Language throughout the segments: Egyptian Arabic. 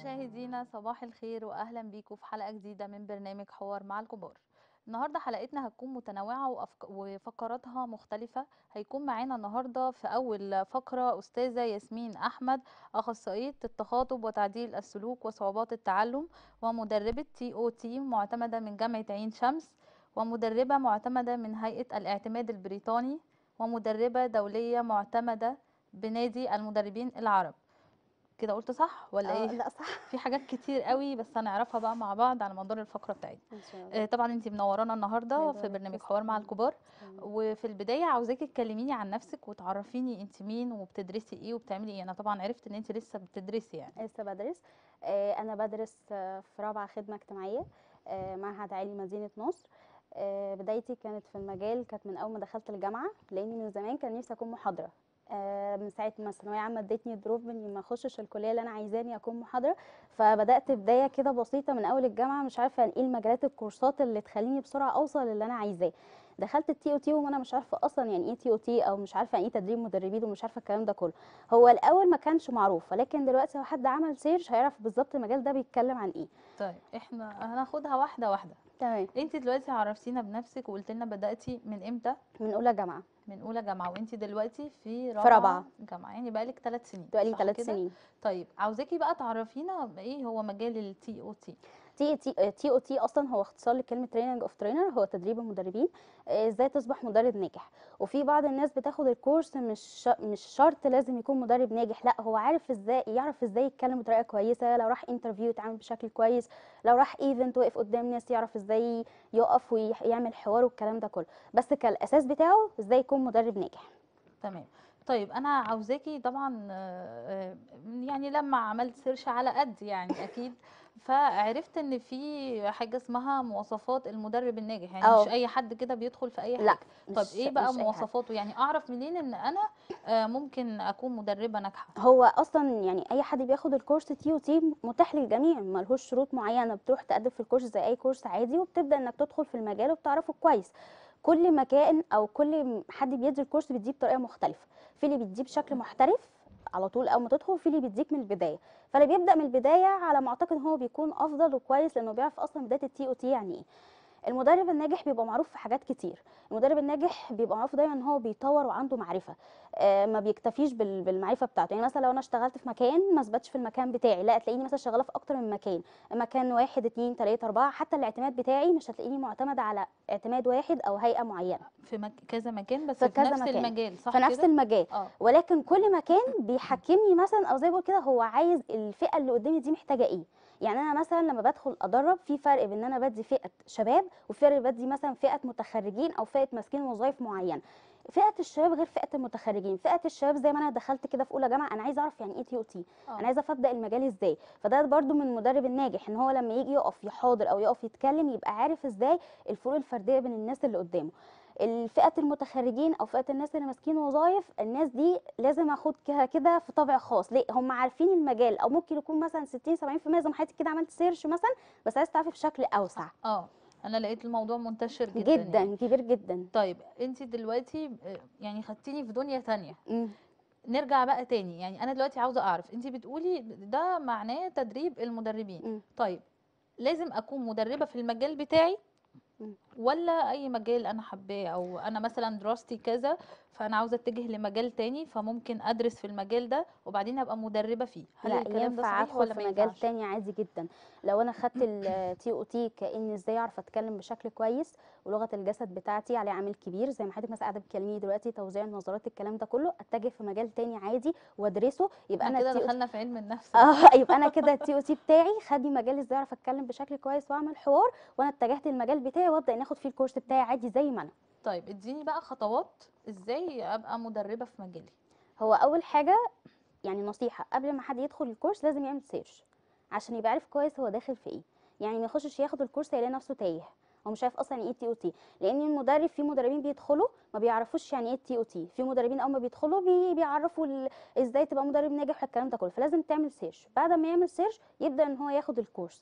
مشاهدينا صباح الخير واهلا بيكم في حلقه جديده من برنامج حوار مع الكبار النهارده حلقتنا هتكون متنوعه وأفك... وفقراتها مختلفه هيكون معانا النهارده في اول فقره استاذه ياسمين احمد اخصائيه التخاطب وتعديل السلوك وصعوبات التعلم ومدربه تي او تي معتمده من جامعه عين شمس ومدربه معتمده من هيئه الاعتماد البريطاني ومدربه دوليه معتمده بنادي المدربين العرب كده قلت صح ولا آه، ايه لا صح في حاجات كتير قوي بس هنعرفها بقى مع بعض على مدار الفقره بتاعتنا ان شاء الله آه، طبعا انت منورانا النهارده الله في يبارك برنامج فيك. حوار مع الكبار تمام. وفي البدايه عاوزاكي تكلميني عن نفسك وتعرفيني انت مين وبتدرسي ايه وبتعملي ايه انا طبعا عرفت ان انت لسه بتدرسي يعني لسه بدرس آه، انا بدرس آه، في رابعه خدمه اجتماعيه آه، معهد عالي مدينه نصر آه، بدايتي كانت في المجال كانت من اول ما دخلت الجامعه لاني من زمان كان نفسي اكون محاضره آه، من ساعه ما الثانويه عامه ادتني دروب اني ما اخشش الكليه اللي انا عايزاني اكون محاضره فبدات بدايه كده بسيطه من اول الجامعه مش عارفه ايه المجالات الكورسات اللي تخليني بسرعه اوصل للي انا عايزاه دخلت التي او تي وانا مش عارفه اصلا يعني ايه تي او تي او مش عارفه يعني ايه تدريب مدربين ومش عارفه الكلام ده كله هو الاول ما كانش معروف ولكن دلوقتي لو حد عمل سيرش هيعرف بالظبط المجال ده بيتكلم عن ايه طيب احنا هناخدها واحده واحده تمام انت دلوقتي عرفتينا بنفسك وقلت لنا بداتي من امتى من اولى جامعه من اولى جامعه وانت دلوقتي في رابعة. جامعه يعني بقالك ثلاث سنين بقالي صح ثلاث كده؟ سنين طيب عاوزاكي بقى تعرفينا ايه هو مجال التي او تي تي تي تي او تي اصلا هو اختصار لكلمه تريننج اوف ترينر هو تدريب المدربين آه، ازاي تصبح مدرب ناجح وفي بعض الناس بتاخد الكورس مش ش- مش شرط لازم يكون مدرب ناجح لا هو عارف ازاي يعرف ازاي يتكلم بطريقه كويسه لو راح انترفيو يتعامل بشكل كويس لو راح ايفنت وقف قدام ناس يعرف ازاي يقف ويعمل حوار والكلام ده كله بس كالاساس بتاعه ازاي يكون مدرب ناجح تمام طيب انا عاوزاكي طبعا آه، آه، يعني لما عملت سيرش على قد يعني اكيد فعرفت ان في حاجه اسمها مواصفات المدرب الناجح يعني أه. مش اي حد كده بيدخل في اي حاجه لا طب مش- ايه بقى مش أي حد. مواصفاته يعني اعرف منين ان انا آه، ممكن اكون مدربه ناجحه هو اصلا يعني اي حد بياخد الكورس تي تي متاح للجميع ملهوش شروط معينه بتروح تقدم في الكورس زي اي كورس عادي وبتبدا انك تدخل في المجال وبتعرفه كويس كل مكان او كل حد بيدي الكورس بيديه بطريقه مختلفه في اللي بيديه بشكل محترف على طول اول ما تدخل في اللي بيديك من البدايه فاللي بيبدا من البدايه على ما اعتقد هو بيكون افضل وكويس لانه بيعرف اصلا بدايه التي او تي يعني ايه المدرب الناجح بيبقى معروف في حاجات كتير المدرب الناجح بيبقى معروف دايما ان هو بيطور وعنده معرفه آه، ما بيكتفيش بال- بالمعرفه بتاعته يعني مثلا لو انا اشتغلت في مكان ما اثبتش في المكان بتاعي لا تلاقيني مثلا شغاله في اكتر من مكان مكان واحد اتنين تلاته اربعه حتى الاعتماد بتاعي مش هتلاقيني معتمده على اعتماد واحد او هيئه معينه في مك... كذا مكان بس في في, كذا نفس مكان. المجال صح في نفس كده المجال اه ولكن كل مكان بيحكمني مثلا او زي ما بقول كده هو عايز الفئه اللي قدامي دي محتاجه ايه يعني انا مثلا لما بدخل ادرب في فرق بين ان انا بدي فئه شباب وفرق بدي مثلا فئه متخرجين او فئه ماسكين وظائف معينه فئه الشباب غير فئه المتخرجين فئه الشباب زي ما انا دخلت كده في اولى جامعه انا عايزه اعرف يعني ايه تي او تي آه. انا عايزه افهم ابدا المجال ازاي فده برضو من المدرب الناجح ان هو لما يجي يقف يحاضر او يقف يتكلم يبقى عارف ازاي الفروق الفرديه بين الناس اللي قدامه الفئه المتخرجين او فئه الناس اللي ماسكين وظايف الناس دي لازم اخد كده كده في طابع خاص ليه هم عارفين المجال او ممكن يكون مثلا 60 70% زي ما حضرتك كده عملت سيرش مثلا بس عايز تعرفي بشكل اوسع اه انا لقيت الموضوع منتشر جدا, جدا يعني. كبير جدا طيب انت دلوقتي آه، يعني خدتيني في دنيا تانية مم. نرجع بقى تاني يعني انا دلوقتي عاوزه اعرف انت بتقولي ده معناه تدريب المدربين مم. طيب لازم اكون مدربه في المجال بتاعي مم. ولا اي مجال انا حباه او انا مثلا دراستي كذا فانا عاوزه اتجه لمجال تاني فممكن ادرس في المجال ده وبعدين ابقى مدربه فيه هل لا الكلام ده ينفع صحيح ادخل ولا في ما مجال ينفعش تاني عادي جدا لو انا خدت التي او تي كاني ازاي اعرف اتكلم بشكل كويس ولغه الجسد بتاعتي عليها عامل كبير زي ما حضرتك مثلا قاعده بتكلميني دلوقتي توزيع النظرات الكلام ده كله اتجه في مجال تاني عادي وادرسه يبقى احنا انا كده التي دخلنا في علم النفس اه يبقى انا كده التي او تي بتاعي خدني مجال ازاي اعرف اتكلم بشكل كويس واعمل حوار وانا اتجهت المجال بتاعي وابدا ان اخد فيه الكورس بتاعي عادي زي ما انا طيب اديني بقى خطوات ازاي ابقى مدربه في مجالي هو اول حاجه يعني نصيحه قبل ما حد يدخل الكورس لازم يعمل سيرش عشان يبقى عارف كويس هو داخل في ايه يعني ما يخشش ياخد الكورس يلاقي نفسه تايه هو مش عارف اصلا يعني ايه تي او تي لان المدرب في مدربين بيدخلوا ما بيعرفوش يعني ايه تي او تي في مدربين اول ما بيدخلوا بي بيعرفوا ال- ازاي تبقى مدرب ناجح والكلام ده كله فلازم تعمل سيرش بعد ما يعمل سيرش يبدا ان هو ياخد الكورس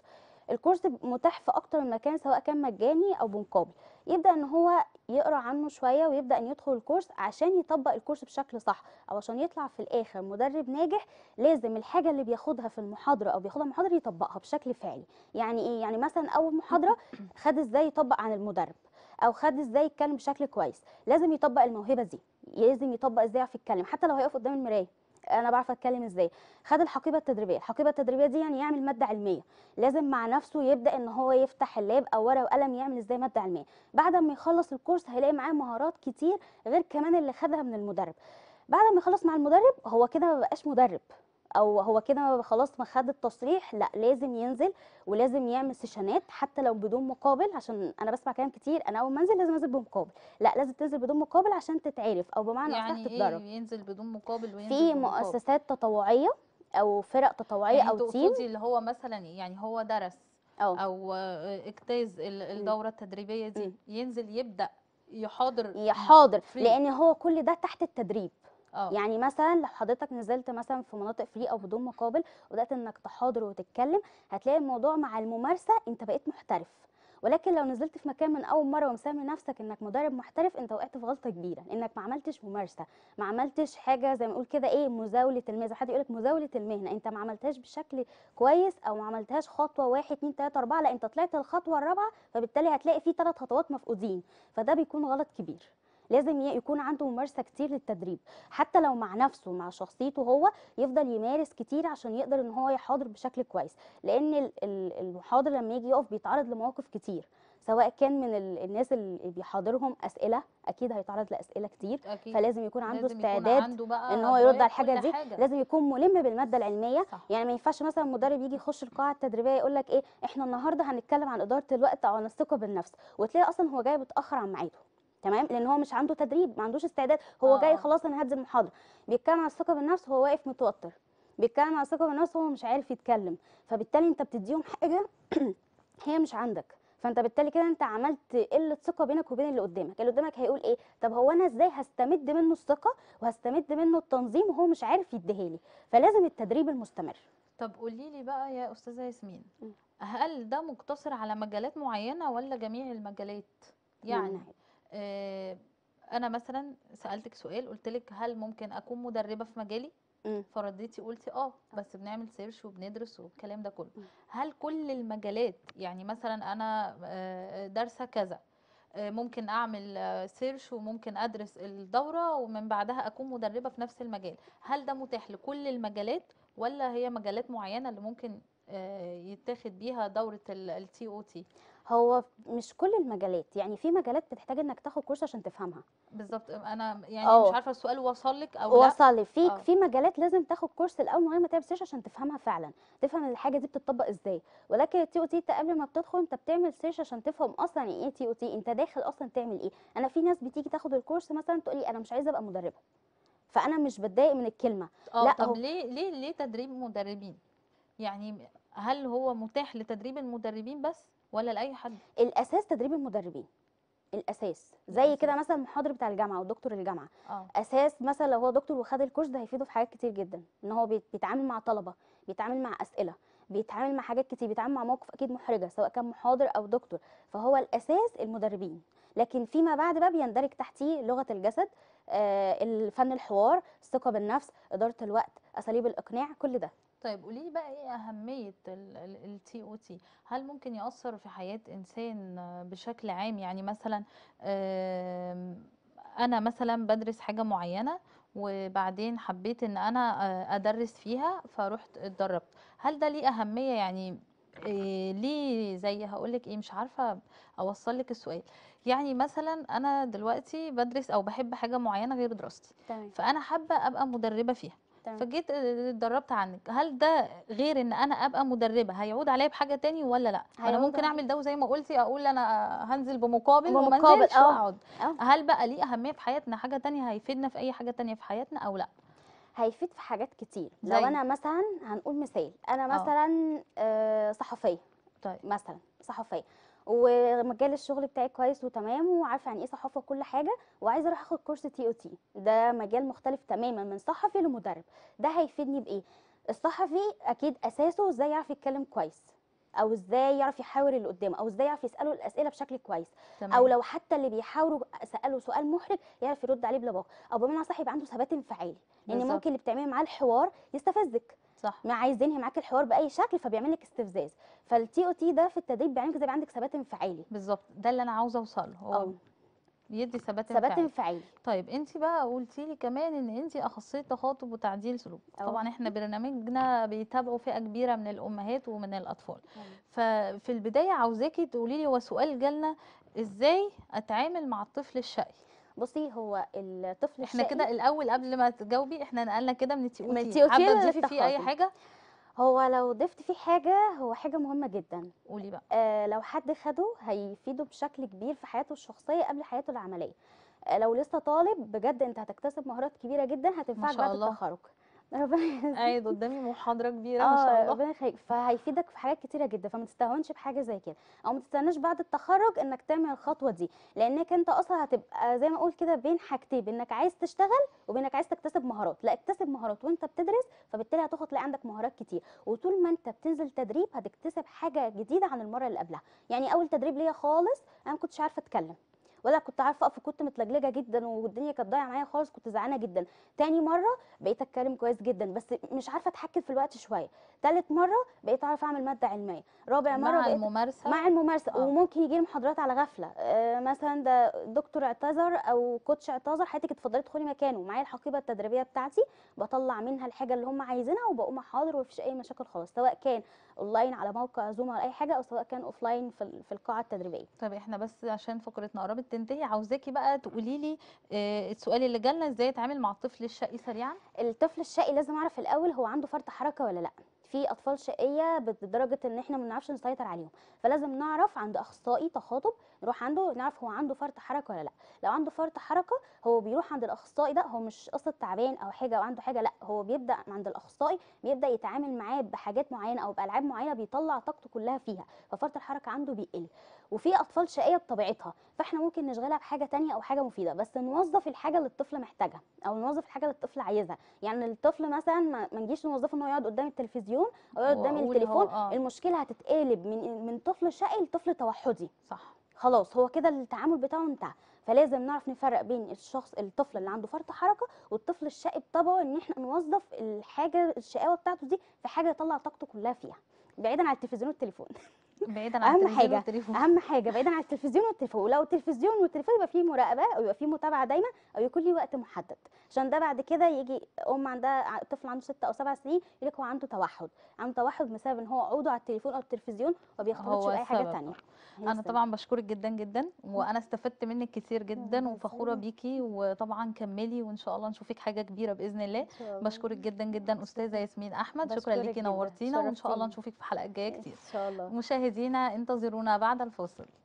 الكورس متاح في اكتر من مكان سواء كان مجاني او بمقابل يبدا ان هو يقرا عنه شويه ويبدا ان يدخل الكورس عشان يطبق الكورس بشكل صح او عشان يطلع في الاخر مدرب ناجح لازم الحاجه اللي بياخدها في المحاضره او بياخدها المحاضره يطبقها بشكل فعلي يعني ايه يعني مثلا اول محاضره خد ازاي يطبق عن المدرب او خد ازاي يتكلم بشكل كويس لازم يطبق الموهبه دي لازم يطبق ازاي يعرف يتكلم حتى لو هيقف قدام المرايه انا بعرف اتكلم ازاي خد الحقيبه التدريبيه الحقيبه التدريبيه دي يعني يعمل ماده علميه لازم مع نفسه يبدا ان هو يفتح اللاب او ورقه وقلم يعمل ازاي ماده علميه بعد ما يخلص الكورس هيلاقي معاه مهارات كتير غير كمان اللي خدها من المدرب بعد ما يخلص مع المدرب هو كده ما بقاش مدرب او هو كده ما خلاص ما خد التصريح لا لازم ينزل ولازم يعمل سيشنات حتى لو بدون مقابل عشان انا بسمع كلام كتير انا اول ما انزل لازم انزل بمقابل لا لازم تنزل بدون مقابل عشان تتعرف او بمعنى اصح يعني تتدرب ايه ينزل بدون مقابل وينزل في بمقابل مؤسسات تطوعيه او فرق تطوعيه يعني او تيم تقصدي اللي هو مثلا يعني هو درس اه او آه، اجتاز ال- الدوره التدريبيه دي مم. ينزل يبدا يحاضر يحاضر free. لان هو كل ده تحت التدريب اه يعني مثلا لو حضرتك نزلت مثلا في مناطق فري او بدون مقابل وبدات انك تحاضر وتتكلم هتلاقي الموضوع مع الممارسه انت بقيت محترف ولكن لو نزلت في مكان من اول مره ومسمي نفسك انك مدرب محترف انت وقعت في غلطه كبيره انك ما عملتش ممارسه ما عملتش حاجه زي ما نقول كده ايه مزاوله المهنه حد يقول لك مزاوله المهنه انت ما عملتهاش بشكل كويس او ما عملتهاش خطوه واحد اتنين تلاته اربعه لا انت طلعت الخطوه الرابعه فبالتالي هتلاقي في ثلاث خطوات مفقودين فده بيكون غلط كبير لازم ي- يكون عنده ممارسه كتير للتدريب حتى لو مع نفسه مع شخصيته هو يفضل يمارس كتير عشان يقدر ان هو يحاضر بشكل كويس لان ال- ال- المحاضر لما يجي يقف بيتعرض لمواقف كتير سواء كان من ال- الناس اللي بيحاضرهم اسئله اكيد هيتعرض لاسئله كتير اكيد فلازم يكون عنده لازم يكون استعداد عنده بقى ان هو يرد على أدوات الحاجه كل دي حاجة. لازم يكون ملم بالماده العلميه صح يعني ما ينفعش مثلا مدرب يجي يخش القاعه التدريبيه يقول لك ايه احنا النهارده هنتكلم عن اداره الوقت او عن الثقه بالنفس وتلاقي اصلا هو جاي متاخر عن ميعاده تمام لان هو مش عنده تدريب ما عندوش استعداد هو آه، جاي آه. خلاص انا هدي المحاضره بيتكلم عن الثقه بالنفس وهو واقف متوتر بيتكلم عن الثقه بالنفس وهو مش عارف يتكلم فبالتالي انت بتديهم حاجه هي مش عندك فانت بالتالي كده انت عملت قله ثقه بينك وبين اللي قدامك اللي قدامك هيقول ايه طب هو انا ازاي هستمد منه الثقه وهستمد منه التنظيم وهو مش عارف يديهالي فلازم التدريب المستمر طب قولي لي بقى يا استاذه ياسمين مم. هل ده مقتصر على مجالات معينه ولا جميع المجالات يعني نعم. آه انا مثلا سالتك سؤال قلت لك هل ممكن اكون مدربه في مجالي مم. فرديتي قلتي اه بس بنعمل سيرش وبندرس والكلام ده كله مم. هل كل المجالات يعني مثلا انا آه، دارسه كذا آه، ممكن اعمل آه، سيرش وممكن ادرس الدوره ومن بعدها اكون مدربه في نفس المجال هل ده متاح لكل المجالات ولا هي مجالات معينه اللي ممكن آه، يتاخد بيها دوره التي او تي هو مش كل المجالات يعني في مجالات بتحتاج انك تاخد كورس عشان تفهمها بالظبط انا يعني اه. مش عارفه السؤال وصل لك او لا وصل لي في اه. في مجالات لازم تاخد كورس الاول من غير ما تعمل سيرش عشان تفهمها فعلا تفهم الحاجه دي بتطبق ازاي ولكن التي او تي انت قبل ما بتدخل انت بتعمل سيرش عشان تفهم اصلا يعني ايه تي او تي انت داخل اصلا تعمل ايه انا في ناس بتيجي تاخد الكورس مثلا تقول لي انا مش عايزه ابقى مدربه فانا مش بتضايق من الكلمه اه لا، طب هو- ليه ليه ليه تدريب مدربين يعني هل هو متاح لتدريب المدربين بس ولا لاي حد الاساس تدريب المدربين الاساس زي الأساس. كده مثلا المحاضر بتاع الجامعه او دكتور الجامعه اه اساس مثلا لو هو دكتور وخد الكورس ده هيفيده في حاجات كتير جدا ان هو بيت- بيتعامل مع طلبه بيتعامل مع اسئله بيتعامل مع حاجات كتير بيتعامل مع موقف اكيد محرجه سواء كان محاضر او دكتور فهو الاساس المدربين لكن فيما بعد بقى بيندرج تحتيه لغه الجسد آه، الفن الحوار الثقه بالنفس اداره الوقت اساليب الاقناع كل ده طيب قولي لي بقى ايه اهميه التي او تي هل ممكن ياثر في حياه انسان آه، بشكل عام يعني مثلا آم، انا مثلا بدرس حاجه معينه وبعدين حبيت ان انا آه، ادرس فيها فروحت اتدربت هل ده ليه اهميه يعني إيه ليه زي هقولك ايه مش عارفه اوصل لك السؤال يعني مثلا انا دلوقتي بدرس او بحب حاجه معينه غير دراستي تمام فانا حابه ابقى مدربه فيها تمام فجيت اتدربت عنك هل ده غير ان انا ابقى مدربه هيعود عليا بحاجه تاني ولا لا انا هيعود ممكن عليك. اعمل ده وزي ما قلتي اقول انا هنزل بمقابل وما بمقابل، انزلش اه. واقعد اه هل بقى ليه اهميه في حياتنا حاجه تانية هيفيدنا في اي حاجه تانية في حياتنا او لا هيفيد في حاجات كتير زي؟ لو انا مثلا هنقول مثال انا اه. مثلا آه، صحفيه طيب مثلا صحفيه ومجال الشغل بتاعي كويس وتمام وعارفه يعني ايه صحافه وكل حاجه وعايزه اروح اخد كورس تي او تي ده مجال مختلف تماما من صحفي لمدرب ده هيفيدني بايه الصحفي اكيد اساسه ازاي يعرف يتكلم كويس او ازاي يعرف يحاور اللي قدامه او ازاي يعرف يساله الاسئله بشكل كويس او تمام لو حتى اللي بيحاوروا ساله سؤال محرج يعرف يرد عليه بلباقه او بمعنى صح يبقى عنده ثبات انفعالي لان بالظبط. ممكن اللي بتعملي معاه الحوار يستفزك صح ما عايز ينهي معاك الحوار باي شكل فبيعمل لك استفزاز فالتي او تي ده في التدريب بيعمل لك زي ما عندك ثبات انفعالي بالظبط ده اللي انا عاوزه اوصل له هو او يدي ثبات ثبات انفعالي انفعالي طيب انت بقى قلتي لي كمان ان انت اخصائيه تخاطب وتعديل سلوك اه. طبعا احنا برنامجنا بيتابعوا فئه كبيره من الامهات ومن الاطفال ففي البدايه عاوزاكي تقولي لي هو سؤال جالنا ازاي اتعامل مع الطفل الشقي بصي هو الطفل احنا الشقي كده الاول قبل ما تجاوبي احنا نقلنا كده من التي من او التي تي أو تي حابه تضيفي فيه اي للتخاطب. حاجه هو لو ضفت فيه حاجه هو حاجه مهمه جدا قولي بقى آه لو حد خده هيفيده بشكل كبير في حياته الشخصيه قبل حياته العمليه آه لو لسه طالب بجد انت هتكتسب مهارات كبيره جدا هتنفعك شاء بعد الله. التخرج ربنا يخليك. قاعد قدامي محاضره كبيره ما شاء اه الله ربنا يخليك فهيفيدك في حاجات كتيره جدا فما تستهونش بحاجه زي كده او ما تستناش بعد التخرج انك تعمل الخطوه دي لانك انت اصلا هتبقى زي ما اقول كده بين حاجتين بانك عايز تشتغل وبانك عايز تكتسب مهارات لا اكتسب مهارات وانت بتدرس فبالتالي هتاخد تلاقي عندك مهارات كتير وطول ما انت بتنزل تدريب هتكتسب حاجه جديده عن المره اللي قبلها يعني اول تدريب ليا خالص انا ما كنتش عارفه اتكلم ولا كنت عارفه اقف كنت متلجلجه جدا والدنيا كانت ضايعه معايا خالص كنت زعلانه جدا تاني مره بقيت اتكلم كويس جدا بس مش عارفه اتحكم في الوقت شويه تالت مره بقيت اعرف اعمل ماده علميه رابع مره مع بقيت الممارسه مع الممارسه آه. وممكن يجي لي محاضرات على غفله آه مثلا ده دكتور اعتذر او كوتش اعتذر حياتك اتفضلي ادخلي مكانه معايا الحقيبه التدريبيه بتاعتي بطلع منها الحاجه اللي هم عايزينها وبقوم حاضر ومفيش اي مشاكل خالص سواء كان اونلاين على موقع زوم ولا اي حاجه او سواء كان اوفلاين في ال- في القاعه التدريبيه طيب احنا بس عشان فقرتنا قربت تنتهي عاوزاكي بقى تقولي لي اه السؤال اللي جالنا ازاي اتعامل مع الطفل الشقي سريعا الطفل الشقي لازم اعرف الاول هو عنده فرط حركه ولا لا في اطفال شقيه بدرجه ان احنا ما بنعرفش نسيطر عليهم فلازم نعرف عند اخصائي تخاطب نروح عنده نعرف هو عنده فرط حركه ولا لا لو عنده فرط حركه هو بيروح عند الاخصائي ده هو مش قصه تعبان او حاجه او عنده حاجه لا هو بيبدا عند الاخصائي بيبدا يتعامل معاه بحاجات معينه او بالعاب معينه بيطلع طاقته كلها فيها ففرط الحركه عنده بيقل وفي اطفال شقيه بطبيعتها فاحنا ممكن نشغلها بحاجه تانية او حاجه مفيده بس نوظف الحاجه اللي الطفل محتاجها او نوظف الحاجه اللي الطفل عايزها يعني الطفل مثلا ما ما نجيش نوظفه انه يقعد قدام التلفزيون او يقعد قدام وأقول هو- التليفون آه. المشكله هتتقلب من من طفل شقي لطفل توحدي صح خلاص هو كده التعامل بتاعه انتهى فلازم نعرف نفرق بين الشخص الطفل اللي عنده فرط حركه والطفل الشقي بطبعه ان احنا نوظف الحاجه الشقاوه بتاعته دي في حاجه يطلع طاقته كلها فيها بعيدا عن التلفزيون والتليفون بعيدا عن اهم التلفزيون حاجه والتليفون. اهم حاجه بعيدا عن التلفزيون والتليفون ولو التلفزيون والتليفون يبقى فيه مراقبه او يبقى فيه متابعه دايما او يكون ليه وقت محدد عشان ده بعد كده يجي ام عندها ع- طفل عنده ستة او سبع سنين يقول لك هو عنده توحد عنده توحد بسبب ان هو عوده على التليفون او التلفزيون وما بيختلطش هو باي حاجه السبب. تانية هي انا السبب. طبعا بشكرك جدا جدا وانا استفدت منك كتير جدا ربنا وفخوره يسلمك. بيكي وطبعا كملي وان شاء الله نشوفك حاجه كبيره باذن الله إن شاء الله. بشكرك جدا جدا استاذه ياسمين احمد شكرا بشكرك ليكي جدا. نورتينا وان شاء الله شرفتيني. نشوفك في حلقات جايه كتير ان شاء الله مشاهدينا انتظرونا بعد الفاصل